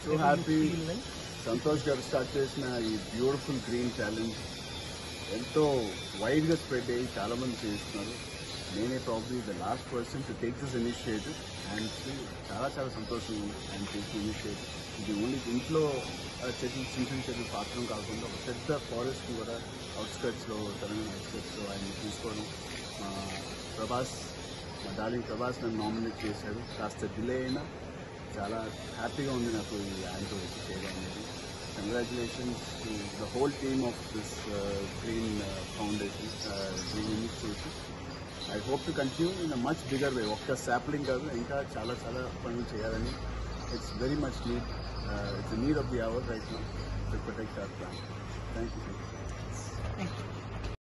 so happy Santosh గారు start చేసిన ఈ బ్యూటిఫుల్ గ్రీన్ ఛాలెంజ్ ఎంతో వైడ్గా స్ప్రెడ్ అయ్యి చాలా మంది చేస్తున్నారు నేనే probably the last person to take this initiative and చాలా చాలా సంతోషం అండ్ టేక్ ఇనిషియేటివ్ ఇది ఓన్లీ ఇంట్లో ఆ, చెట్లు చిన్న చిన్న చెట్లు పాత్రం కాకుండా ఒక పెద్ద ఫారెస్ట్ కూడా అవుట్స్కట్స్లో తెలంగాణ అవుట్స్కట్స్లో ఆయన తీసుకోవడం ఆ, ప్రభాస్ మా డార్లింగ్ ప్రభాస్ నన్ను నామినేట్ చేశాడు కాస్త డిలే అయినా చాలా హ్యాపీగా ఉంది నాకు ఈ ఆయనతో వచ్చి చేయడం అనేది congratulations to the whole team of this green foundation green initiative I hope to continue in a much bigger way ఒక్క శాప్లింగ్ కాదు ఇంకా చాలా చాలా పనులు చేయాలని it's very much need it's need of the hour right now to protect our plant thank you thank you